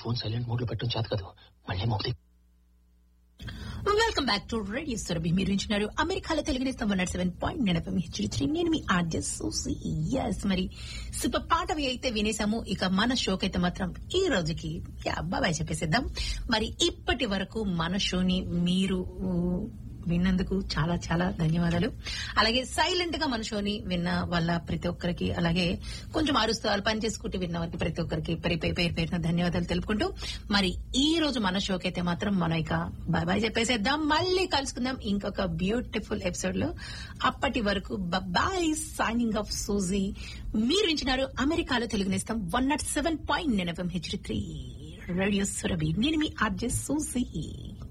phone silent mode లో పెట్టడం చేత కాదు మళ్ళీ మోగుతుంది welcome back to radio Surabhi మీరు వింటున్నారు అమెరికాలో తెలుగునేస్తాం వన్ సెవెన్ పాయింట్ నేను ఎఫ్ఎం హెచ్డి నేను మీ ఆర్జెస్ సూసి ఎస్ మరి సూపర్ పాటవి అయితే వినేసాము ఇక మన షోకి అయితే మాత్రం ఈ రోజుకి యా, బాబాయ్ చెప్పేసేద్దాం మరి ఇప్పటి వరకు మన షోని మీరు ఊ, విన్నందుకు చాలా చాలా ధన్యవాదాలు అలాగే సైలెంట్ గా మన షోని విన్న వాళ్ళ ప్రతి ఒక్కరికి అలాగే కొంచెం అరుస్తూ వాళ్ళు పని చేసుకుంటూ విన్న వారికి ప్రతి ఒక్కరికి పేరు పేరు పేరు పేరున ధన్యవాదాలు తెలుపుకుంటూ మరి ఈ రోజు మన షోకి అయితే మాత్రం మనం ఇక బాయ్ బాయ్ చెప్పేసేద్దాం మళ్ళీ కలుసుకుందాం ఇంకొక బ్యూటిఫుల్ ఎపిసోడ్ లో అప్పటి వరకు బాయ్ సైనింగ్ ఆఫ్ సూజీ మీరు వింటున్నారు అమెరికాలో తెలుగునేస్తాం వన్ నాట్ సెవెన్ పాయింట్ నేను FM H three radio Surabhi నేను మీ ఆర్జే సూజీ